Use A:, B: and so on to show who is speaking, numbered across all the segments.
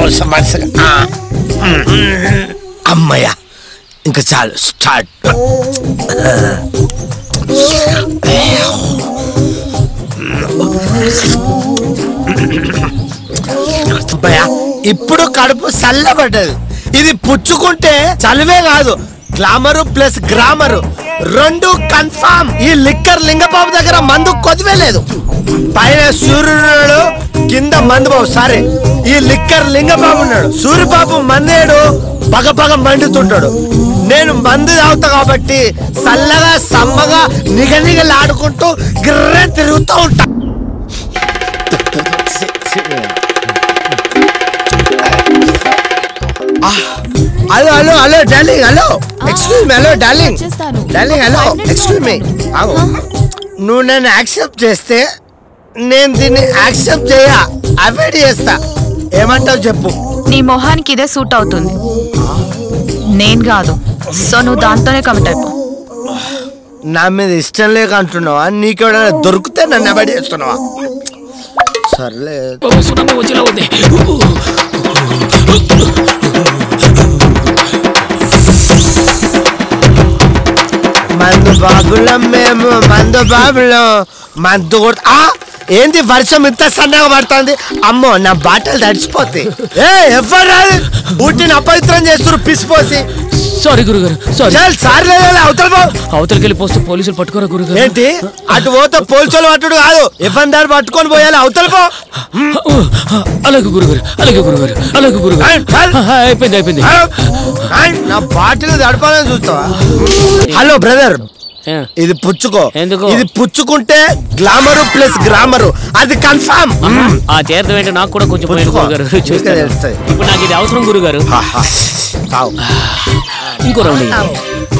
A: కొంచెం మనసుగా ఆ. అమ్మయ్య ఇంకా చాలు స్టార్ట్ అబ్బయ్య ఇప్పుడు కడుపు చల్లబడ్డది ఇది పుచ్చుకుంటే చలివే కాదు గ్లామరు ప్లస్ గ్రామరు రెండు కన్ఫామ్ ఈ లిక్కర్ లింగబాబు దగ్గర మందు కొదివే లేదు పైన సూర్యుడు కింద మందు బాబు సారీ ఈ లిక్కర్ లింగబాబు ఉన్నాడు సూర్యబాబు మందేడు పగ పగ మండుతుంటాడు నేను మందు తాగుతా కాబట్టి చల్లగా సమ్మగా నిగనిగలాడుకుంటూ గిర్రె తిరుగుతూ ఉంటా hello hello hello darling hello excuse me hello darling
B: వచ్చేస్తాను.
A: Darling hello
B: Five minutes
A: excuse me ఆగు నువ్వు నన్ను యాక్సెప్ట్ చేస్తే నేను దీన్ని యాక్సెప్ట్ చేయ అవాయిడ్ చేస్తా ఏమంటావు చెప్పు
B: నీ మొహానికి ఇదే సూట్ అవుతుంది నేను కాదు సో నువ్వు దాంతోనే కమిట్ అయిపో
A: నా మీద ఇష్టం లేక అంటున్నావా నీకెవడైనా దొరికితే నన్ను అవాయిడ్ చేస్తున్నావా సర్లే
C: సునమ్మ వచ్చేలా ఉంది
A: మందు బాబులం మేము మందు బాబులం మందు కొడు ఆ ఏంది వర్షం ఇంత సన్నగా పడుతుంది అమ్మో నా బాటలు తడిచిపోతాయి ఏ ఎవరు రాదు ఊటిని అపవిత్రం చేస్తున్నారు పిసిపోసి
C: సారీ గురుగారు సారీ
A: చల్ సార్ లేదా అవతల బాబు
C: అవతలకి వెళ్ళి పోస్తే పోలీసులు పట్టుకోరా గురుగారు
A: ఏంటి అటు పోతే పోల్చోలు పట్టుడు కాదు ఇవ్వందారు పట్టుకొని పోయాలి అవతల పో
C: అలాగే గురుగారు అలాగే గురుగారు అలాగే గురుగారు
A: ఏయ్, చల్.
C: ఆ, అయిపోయింది అయిపోయింది
A: హలో. ఆయ్, నా బాటిల్ తడపాలని చూస్తావా హలో బ్రదర్
C: ఏ,
A: ఇది పుచ్చుకో
C: ఎందుకు?
A: ఇది పుచ్చుకుంటే గ్లామరు ప్లస్ గ్రామరు అది కన్ఫర్మ్
C: ఆ తీర్థం ఏంటో నాకు కూడా కొంచెం పోయింది
A: పుచ్చుకో.
C: గురుగారు
A: నీకే
C: చూస్తాను
A: తెలుస్తాయి.
C: ఇప్పుడు నాకు ఇది అవసరం గురుగారు ఇంకో రౌండ్ ఇయ్యి.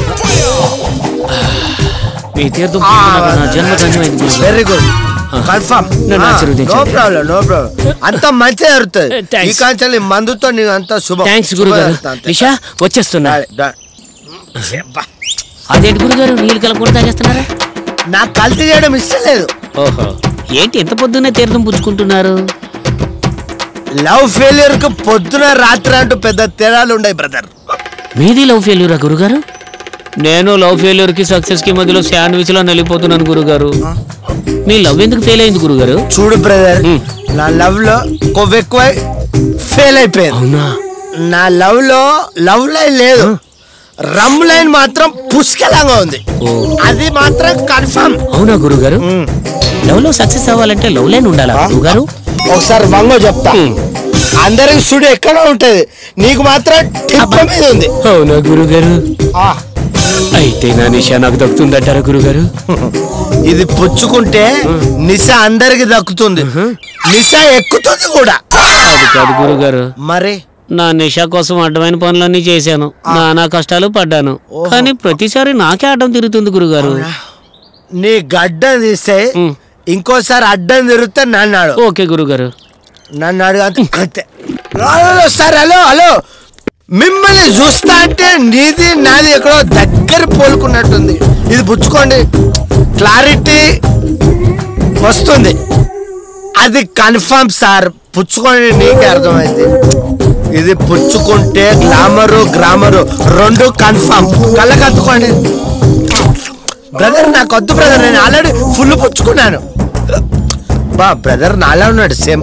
C: మీ తీర్థం పుచ్చుకున్నాక నా జన్మ ధన్యమైంది గురుగారు
A: వెరీ గుడ్ కన్ఫర్మ్
C: నన్ను ఆశీర్వదించండి.
A: నో ప్రాబ్లం నో ప్రాబ్లం అంత మంచిగా జరుగుతుంది
C: Eh, thanks.
A: ఈ కాంచెల్లి మందుతో నీకు అంత శుభం
C: థ్యాంక్స్ గురుగారు
A: శుభం అంతే.
C: నిషా వచ్చేస్తున్నా
A: డా- డా- అబ్బా.
C: అదేంటి గురుగారు నీళ్ళు కలపకుండా తాగేస్తున్నారా
A: నాకు కల్తీ చేయడం ఇష్టం లేదు
C: ఓహో ఏంటి ఎంత పొద్దున్నే తీర్థం పుచ్చుకుంటున్నారు
A: లవ్ ఫెయిలియర్ కు పొద్దున రాత్రి అంటూ పెద్ద తేడాలు ఉన్నాయి బ్రదర్
C: మీది లవ్ ఫెయిల్యూరా గురుగారు నేను లవ్ ఫెయిల్యూర్ కి సక్సెస్ కి మధ్యలో శాండ్విచ్ లో నలిపోతున్నాను గురుగారు మీ లవ్ ఎందుకు ఫెయిల్ అయింది గురుగారు
A: చూడు బ్రదర్
C: Hmm.
A: నా లవ్ లో కొవ్వు ఎక్కువ ఫెయిల్ అయిపోయింది
C: అవునా
A: నా లవ్ లో లవ్ లైన్ లేదు రమ్ లైన్ మాత్రం పుష్కలంగా ఉంది
C: ఓ
A: అది మాత్రం కన్ఫర్మ్
C: అవునా గురుగారు లవ్ లో సక్సెస్ అవ్వాలంటే లవ్ లైన్ ఉండాలా గురుగారు
A: ఒకసారి వంగో చెప్తా
C: Hmm.
A: అందరికి సుడి ఎక్కడ ఉంటది నీకు మాత్రం టిప్ప మీద ఉంది
C: అవునా గురుగారు
A: ఆ,
C: అయితే నా నిషా నాకు దక్కుతుందంటారా గురుగారు
A: ఇది పుచ్చుకుంటే నిశ అందరికి దక్కుతుంది నిశ ఎక్కుతుంది కూడా
C: అది కాదు గురుగారు
A: మరి
C: నా నిషా కోసం అడ్డమైన పనులన్నీ చేశాను నానా కష్టాలు పడ్డాను కానీ ప్రతిసారి నాకే అడ్డం తిరుగుతుంది గురుగారు
A: నీ గడ్డం తీస్తే
C: Hmm.
A: ఇంకోసారి అడ్డం తిరిగితే నన్ను అడు
C: ఓకే గురుగారు
A: నన్ను అడుగు అంతే. అంతే హలో సార్ హలో హలో మిమ్మల్ని చూస్తా అంటే నీది నాది ఎక్కడో దగ్గర పోలుకున్నట్టుంది ఇది పుచ్చుకోండి క్లారిటీ వస్తుంది అది కన్ఫర్మ్ సార్ పుచ్చుకోండి నీకే అర్థమైంది ఇది పుచ్చుకుంటే గ్లామరు గ్రామరు రెండు కన్ఫర్మ్ కళ్ళకి అత్తుకోండి బ్రదర్ నాకు వద్దు బ్రదర్ నేను ఆల్రెడీ ఫుల్ పుచ్చుకున్నాను బా బ్రదర్ నాలా ఉన్నాడు same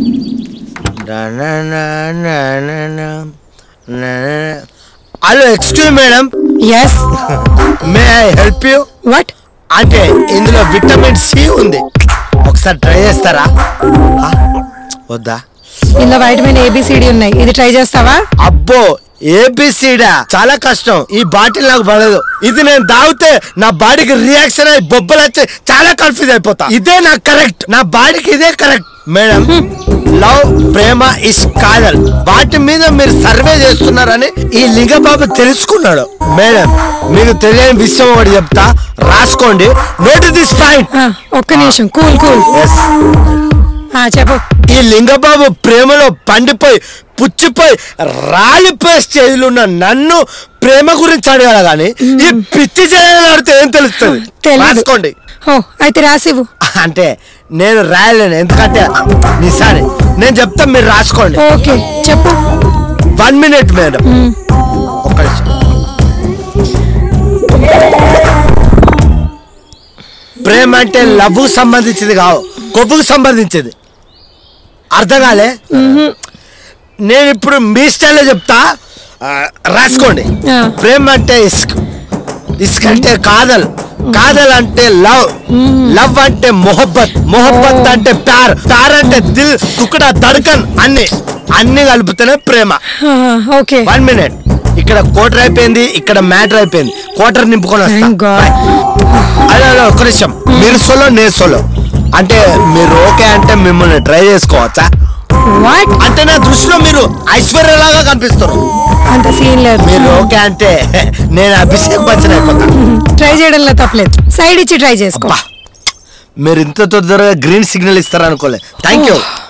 A: hello excuse madam
D: yes
A: may I help you
D: what
A: అంటే ఇందులో విటమిన్ సి ఉంది ఒకసారి ట్రై చేస్తారా ఆ? వద్దా
D: ఇందులో వైటమిన్ ఏబిసిడి ఉన్నాయి ఇది ట్రై చేస్తావా
A: అబ్బో ఏబిసిడా చాలా కష్టం ఈ బాటిల్ నాకు పడదు ఇది నేను తాగితే నా బాడీకి రియాక్షన్ అయ్యి బొబ్బలు వచ్చి చాలా కన్ఫ్యూజ్ అయిపోతా ఇదే నాకు కరెక్ట్ నా బాడీకి ఇదే కరెక్ట్ మేడం లవ్ ప్రేమ ఇస్ కాదల్ వాటి మీద మీరు సర్వే చేస్తున్నారని ఈ లింగబాబు తెలుసుకున్నాడు మేడం మీకు తెలియని విషయం ఒకటి చెప్తా రాసుకోండి నోట్ దిస్ పాయింట్
D: ఆ, ఒక్క నిమిషం కూల్ కూల్
A: ఎస్
D: ఆ, చెప్పు
A: ఈ లింగబాబు ప్రేమలో పండిపోయి పుచ్చిపోయి రాలిపోయే స్టేజ్లో ఉన్న నన్ను ప్రేమ గురించి అడగాల గాని ఈ పిచ్చి చేయాలని అడిగితే ఏం తెలుస్తుంది
D: తెలీదు.
A: రాసుకోండి
D: ఓ అయితే రాసివ్వు
A: అంటే నేను రాయలేను ఎందుకంటే నిశాని నేను చెప్తా మీరు రాసుకోండి
D: ఓకే చెప్పు
A: వన్ మినిట్ మేడం ఒక్క నిమిషం. ప్రేమ అంటే లవ్ సంబంధించింది కావు కొవ్వుకు సంబంధించింది అర్థం కాలే నేను ఇప్పుడు మీ స్టైల్లో చెప్తా ఆ, రాసుకోండి
D: ఆ.
A: ప్రేమ అంటే ఇస్క్ ఇస్క్ అంటే కాదల్ కాదల్ అంటే లవ్ లవ్ అంటే మొహబ్బత్ మొహబ్బత్ అంటే ప్యార్ ప్యార్ అంటే దిల్ తుకడా దడకన్ అన్ని అన్ని కలిపితేనే ప్రేమ
D: ఓకే
A: వన్ మినిట్ ఇక్కడ కోటర్ అయిపోయింది ఇక్కడ మ్యాటర్ అయిపోయింది కోటర్ నింపుకొని వస్తా
D: Thank God.
A: Bye. అలా అలా ఒక్క నిమిషం మీరు సోలో నేను సోలో అంటే మీరు ఓకే అంటే మిమ్మల్ని ట్రై చేసుకోవచ్చా
D: వాట్
A: అంటే నా దృష్టిలో మీరు ఐశ్వర్యలాగా కనిపిస్తారు
D: అంత సీన్ లేదు
A: మీరు ఓకే అంటే నేను అభిషేక్ బచ్చన్ అయిపోతా
D: ట్రై చేయడంలో తప్పలేదు సైడ్ ఇచ్చి ట్రై చేసుకో
A: అబ్బా, మీరు ఇంత తొందరగా గ్రీన్ సిగ్నల్ ఇస్తారనుకోలే థ్యాంక్ యూ